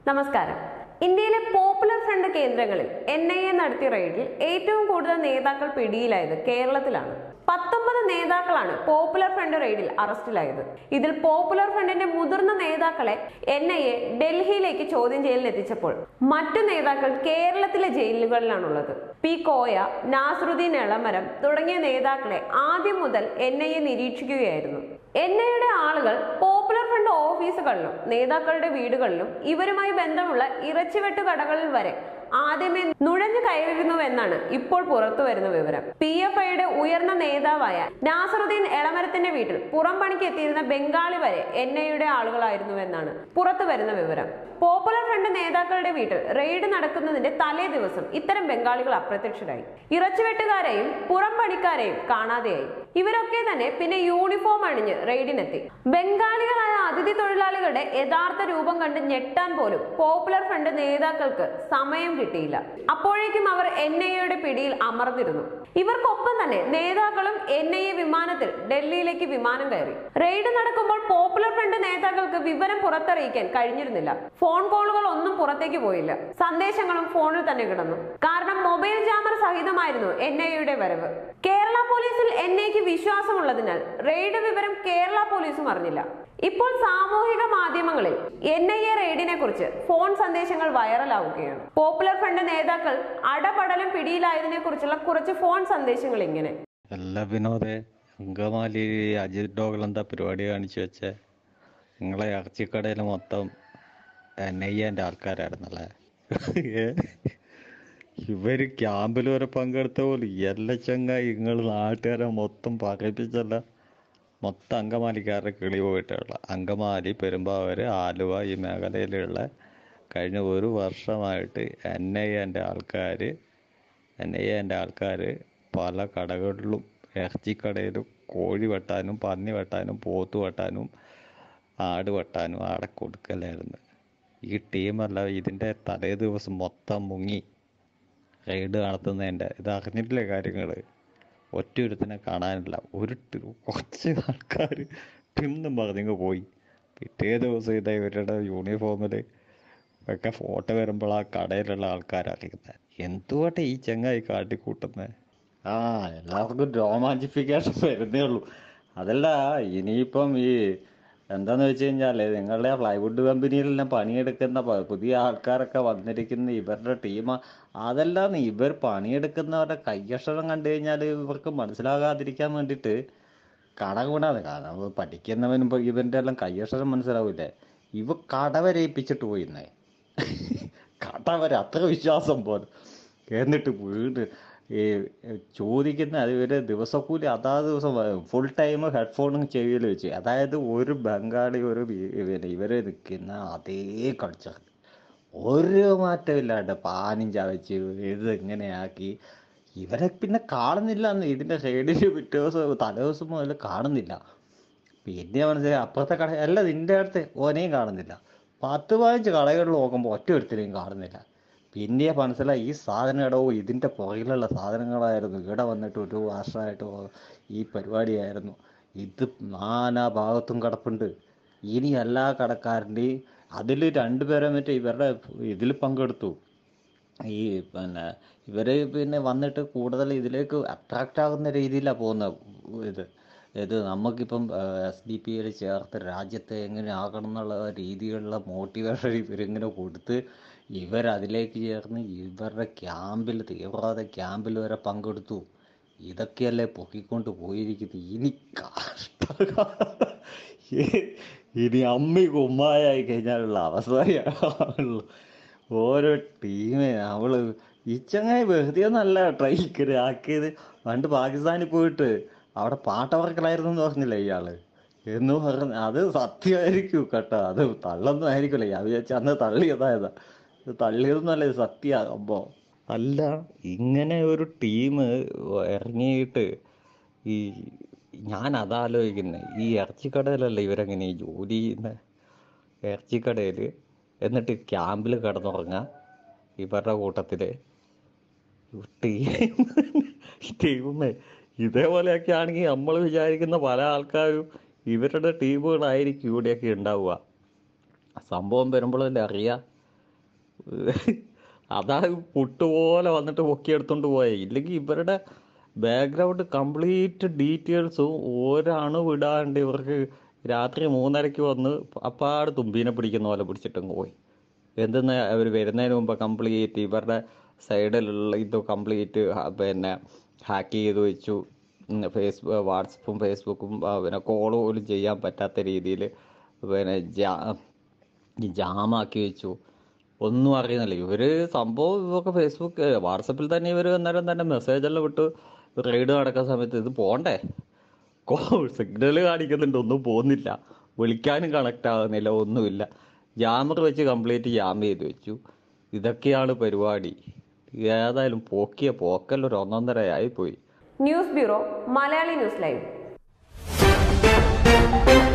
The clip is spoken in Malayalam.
നമസ്കാരം ഇന്ത്യയിലെ പോപ്പുലർ ഫ്രണ്ട് കേന്ദ്രങ്ങളിൽ എൻ ഐ എ നടത്തിയ റെയ്ഡിൽ ഏറ്റവും കൂടുതൽ നേതാക്കൾ പിടിയിലായത് കേരളത്തിലാണ് പത്തൊമ്പത് നേതാക്കളാണ് പോപ്പുലർ ഫ്രണ്ട് റെയ്ഡിൽ അറസ്റ്റിലായത് ഇതിൽ പോപ്പുലർ ഫ്രണ്ടിന്റെ മുതിർന്ന നേതാക്കളെ എൻ ഐ എ ഡൽഹിയിലേക്ക് ചോദ്യം ചെയ്യലിൽ എത്തിച്ചപ്പോൾ മറ്റു നേതാക്കൾ കേരളത്തിലെ ജയിലുകളിലാണുള്ളത് പി കോയ നാസറുദ്ദീൻ എളമരം തുടങ്ങിയ നേതാക്കളെ ആദ്യം മുതൽ എൻ ഐ എ നിരീക്ഷിക്കുകയായിരുന്നു എൻ ഐയുടെ ആളുകൾ പോപ്പുലർ ഫ്രണ്ട് ഓഫീസുകളിലും നേതാക്കളുടെ വീടുകളിലും ഇവരുമായി ബന്ധമുള്ള ഇറച്ചിവെട്ട് കടകളിൽ വരെ ആദ്യമേ നുഴഞ്ഞു കയറിയിരുന്നുവെന്നാണ് ഇപ്പോൾ പുറത്തു വരുന്ന വിവരം പി എഫ് ഐയുടെ ഉയർന്ന നേതാവായ നാസറുദ്ദീൻ എളമരത്തിന്റെ വീട്ടിൽ പുറം പണിക്ക് എത്തിയിരുന്ന ബംഗാളി വരെ എൻ ഐയുടെ ആളുകളായിരുന്നുവെന്നാണ് പുറത്തു വരുന്ന വിവരം പോപ്പുലർ ഫ്രണ്ട് നേതാക്കളുടെ വീട്ടിൽ റെയ്ഡ് നടക്കുന്നതിന്റെ തലേ ദിവസം ഇത്തരം ബംഗാളികൾ അപ്രത്യക്ഷരായി ഇറച്ചിവെട്ടുകാരെയും പുറം പണിക്കാരെയും കാണാതെയായി ഇവരൊക്കെ തന്നെ പിന്നെ യൂണിഫോം അണിഞ്ഞ് റെയ്ഡിനെത്തി ബംഗാളികളായ അതിഥി തൊഴിലാളികളുടെ യഥാർത്ഥ രൂപം കണ്ട് ഞെട്ടാൻ പോലും പോപ്പുലർ ഫ്രണ്ട് നേതാക്കൾക്ക് സമയം കിട്ടിയില്ല അപ്പോഴേക്കും അവർ എൻ ഐ എയുടെ പിടിയിൽ അമർന്നിരുന്നു ഇവർക്കൊപ്പം തന്നെ നേതാക്കളും എൻ ഐ എ വിമാനത്തിൽ ഡൽഹിയിലേക്ക് വിമാനം കയറി റെയ്ഡ് നടക്കുമ്പോൾ പോപ്പുലർ ഫ്രണ്ട് നേതാക്കൾക്ക് വിവരം പുറത്തറിയിക്കാൻ കഴിഞ്ഞിരുന്നില്ല ഫോൺ കോളുകൾ ഒന്നും പുറത്തേക്ക് പോയില്ല സന്ദേശങ്ങളും ഫോണിൽ തന്നെ കിടന്നു കാരണം മൊബൈൽ ജാമർ സഹിതമായിരുന്നു എൻ ഐ എയുടെ വരവ് കേരള പോലീസിൽ എൻ ഐക്ക് വിശ്വാസമുള്ളതിനാൽ റെയ്ഡ് വിവരം കേരള പോലീസും അറിഞ്ഞില്ല ഇപ്പോൾ സാമൂഹിക മാധ്യമങ്ങളിൽ എൻ ഐ എ റെയ്ഡിനെ കുറിച്ച് ഫോൺ സന്ദേശങ്ങൾ വൈറലാവുകയാണ് പോപ്പുലർ ഫ്രണ്ട് നേതാക്കൾ അടപടലം പിടിയിലായതിനെ കുറിച്ചുള്ള കുറച്ച് ഫോൺ സന്ദേശങ്ങൾ ഇങ്ങനെ അല്ല വിനോദേ അങ്കമാലി അജിത് ഡോഗിൾ എന്താ പരിപാടി കാണിച്ചു വെച്ചേ നിങ്ങളെ ഇറച്ചിക്കടയിൽ മൊത്തം നെയ്യാൻ്റെ ആൾക്കാരായിരുന്നല്ലേ ഏ? ഇവര് ക്യാമ്പിൽ വരെ പങ്കെടുത്ത പോലെ എല്ലാ ചങ്ങായി നിങ്ങൾ നാട്ടുകാരെ മൊത്തം പറയിപ്പിച്ചല്ല മൊത്തം അങ്കമാലിക്കാരുടെ കിളി പോയിട്ടുള്ള അങ്കമാലി പെരുമ്പാവൂര് ആലുവ ഈ മേഖലയിലുള്ള കഴിഞ്ഞ ഒരു വർഷമായിട്ട് എൻ ഐ എൻ്റെ ആൾക്കാർ എൻ ഐ എൻ്റെ ആൾക്കാർ പല കടകളിലും ഇറച്ചിക്കടയിലും കോഴി വെട്ടാനും പന്നി വെട്ടാനും പോത്ത് വെട്ടാനും ആട് വെട്ടാനും ആടെ കൊടുക്കലായിരുന്നു ഈ ടീമല്ല ഇതിൻ്റെ തലേ ദിവസം മൊത്തം മുങ്ങി റെയ്ഡ് നടത്തുന്നതിൻ്റെ ഇത് അറിഞ്ഞിട്ടില്ലേ കാര്യങ്ങൾ ഒറ്റൊരുത്തിനെ കാണാനില്ല ഒരു ടി- കുറച്ച് ആൾക്കാർ ടിന്നും പറഞ്ഞങ്ങ് പോയി പിറ്റേ ദിവസം ഇതാ ഇവരുടെ യൂണിഫോമിൽ ഒക്കെ ഫോട്ടോ വരുമ്പോൾ ആ കടയിലുള്ള ആൾക്കാരറിയുന്നത് എന്തുകൊണ്ടാ ഈ ചങ്ങായി കാട്ടിക്കൂട്ടുന്നത് ആ എല്ലാവർക്കും രോമാഞ്ചിഫിക്കേഷൻ വരുന്നേ ഉള്ളൂ അതല്ല ഇനിയിപ്പം ഈ എന്താന്ന് വെച്ച് കഴിഞ്ഞാല് നിങ്ങളുടെ പ്ലൈവുഡ് കമ്പനിയിലെല്ലാം പണിയെടുക്കുന്ന പ- പുതിയ ആൾക്കാരൊക്കെ വന്നിരിക്കുന്ന ഇവരുടെ ടീം അതല്ലാന്ന് ഇവർ പണിയെടുക്കുന്നവരുടെ കയ്യക്ഷരം കണ്ടു കഴിഞ്ഞാൽ ഇവർക്ക് മനസ്സിലാകാതിരിക്കാൻ വേണ്ടിയിട്ട് കടകൂടാതെ കാരണം പഠിക്കുന്നവനും ഇപ്പൊ ഇവന്റെ എല്ലാം കയ്യക്ഷരം മനസ്സിലാവൂലേ ഇവ കടവരയിപ്പിച്ചിട്ട് പോയിന്നേ കടവര അത്ര വിശ്വാസം പോലെ എന്നിട്ട് വീട് ഈ ചോദിക്കുന്ന അത് ഇവര് ദിവസക്കൂലി അതാത് ദിവസം ഫുൾ ടൈം ഹെഡ്ഫോണും ചെവിയിൽ വെച്ച് അതായത് ഒരു ബംഗാളി ഒരു ബി- പിന്നെ ഇവര് നിൽക്കുന്ന അതേ കൾച്ചർ ഒരു മാറ്റമില്ലാണ്ട് പാനും ചവച്ച് ഇത് ഇങ്ങനെയാക്കി ഇവരെ പിന്നെ കാണുന്നില്ല എന്ന് ഇതിന്റെ സൈഡിൽ പിറ്റേ ദിവസം തലേ ദിവസം മുതൽ കാണുന്നില്ല പിന്നെ മനസ്സിലായി അപ്പുറത്തെ കട അല്ല നിന്റെ അടുത്ത് ഓനെയും കാണുന്നില്ല പത്ത് പതിനഞ്ച് കടകളിൽ നോക്കുമ്പോൾ ഒറ്റ ഒരുത്തരെയും കാണുന്നില്ല പിന്നെ മനസ്സിലായി ഈ സാധനം ഇടവോ ഇതിന്റെ പുറകിലുള്ള സാധനങ്ങളായിരുന്നു ഇവിടെ വന്നിട്ട് ഒരു വർഷമായിട്ട് ഈ പരിപാടിയായിരുന്നു ഇത് നാനാ ഭാഗത്തും കിടപ്പുണ്ട് ഇനി എല്ലാ കടക്കാരൻ്റെയും അതിൽ രണ്ടുപേരെ മറ്റേ ഇവരുടെ ഇതിൽ പങ്കെടുത്തു ഈ പിന്നെ ഇവര് പിന്നെ വന്നിട്ട് കൂടുതൽ ഇതിലേക്ക് അട്രാക്റ്റ് ആകുന്ന രീതിയിലാണ് പോകുന്ന ഇത് ഇത് നമുക്കിപ്പം എസ് ഡി പി യിൽ ചേർത്ത് രാജ്യത്തെ എങ്ങനെ ആകണം എന്നുള്ള രീതിയിലുള്ള മോട്ടിവേഷൻ ഇവരിങ്ങനെ കൊടുത്ത് ഇവരതിലേക്ക് ചേർന്ന് ഇവരുടെ ക്യാമ്പിൽ തീവ്രവാദ ക്യാമ്പിൽ വരെ പങ്കെടുത്തു ഇതൊക്കെയല്ലേ പൊക്കിക്കൊണ്ട് പോയിരിക്കുന്നത് ഇനി കഷ്ട ഇനി അമ്മി കുമ്മായായി കഴിഞ്ഞാലുള്ള അവസ്ഥയാണ് ഓരോ ടീമെ അവള് ഈ ചങ്ങായി വെറുതെ ഒന്നല്ല ട്രൈക്കര് ആക്കിയത് പണ്ട് പാകിസ്ഥാനിൽ പോയിട്ട് അവിടെ പാട്ടവർക്കലായിരുന്നു എന്ന് പറഞ്ഞില്ലേ ഇയാള് എന്ന് പറഞ്ഞ അത് സത്യമായിരിക്കും കേട്ടോ അത് തള്ളൊന്നും ആയിരിക്കില്ല ഞാൻ വിചാരിച്ച അന്ന് തള്ളിയതായതാ ഇത് തള്ളിയതൊന്നുമല്ല ഇത് സത്യ സംഭവം അല്ല ഇങ്ങനെ ഒരു ടീം ഇറങ്ങിയിട്ട് ഈ ഞാൻ അതാലോചിക്കുന്നത് ഈ ഇറച്ചിക്കടയിലല്ല ഇവരെങ്ങനെ ഈ ജോലി ചെയ്യുന്നത് ഇറച്ചിക്കടയിൽ എന്നിട്ട് ക്യാമ്പിൽ കിടന്നുറങ്ങുക ഇവരുടെ കൂട്ടത്തിൽ ടീം ടീമേ ഇതേപോലെയൊക്കെ ആണെങ്കിൽ നമ്മൾ വിചാരിക്കുന്ന പല ആൾക്കാരും ഇവരുടെ ടീമുകളായിരിക്കും ഇവിടെയൊക്കെ ഉണ്ടാവുക സംഭവം വരുമ്പോഴല്ലേ അറിയാം അതാ പുട്ടുപോലെ വന്നിട്ട് പൊക്കിയെടുത്തോണ്ട് പോയെ ഇല്ലെങ്കിൽ ഇവരുടെ ബാക്ക്ഗ്രൗണ്ട് കംപ്ലീറ്റ് ഡീറ്റെയിൽസും ഒരണു വിടാണ്ട് ഇവർക്ക് രാത്രി മൂന്നരയ്ക്ക് വന്ന് അപ്പാട് തുമ്പീനെ പിടിക്കുന്ന പോലെ പിടിച്ചിട്ടങ്ങ് പോയി എന്തെന്ന് അവർ വരുന്നതിന് മുമ്പ് കംപ്ലീറ്റ് ഇവരുടെ സൈഡിലുള്ള ഇത് കംപ്ലീറ്റ് പിന്നെ ഹാക്ക് ചെയ്ത് വെച്ചു ഫേസ് വാട്സപ്പും ഫേസ്ബുക്കും ആ, പിന്നെ കോൾ പോലും ചെയ്യാൻ പറ്റാത്ത രീതിയിൽ പിന്നെ ജാ ഈ ജാമാക്കി വെച്ചു ഒന്നും അറിയുന്നില്ല ഇവര് സംഭവം ഇവർക്ക് ഫേസ്ബുക്ക് വാട്സപ്പിൽ തന്നെ ഇവർ അന്നേരം തന്നെ മെസ്സേജ് എല്ലാം വിട്ട് റെയ്ഡ് നടക്കുന്ന സമയത്ത് ഇത് പോണ്ടേ കോ സിഗ്നൽ കാണിക്കുന്നുണ്ട് ഒന്നും പോകുന്നില്ല വിളിക്കാനും കണക്ട് ആകുന്നില്ല ഒന്നുമില്ല ജാമർ വെച്ച് കംപ്ലീറ്റ് ജാം ചെയ്ത് വെച്ചു ഇതൊക്കെയാണ് പരിപാടി ഏതായാലും പോക്കിയ പോക്കൽ ഒരു ഒന്നൊന്നര ആയിപ്പോയി news bureau Malayali news live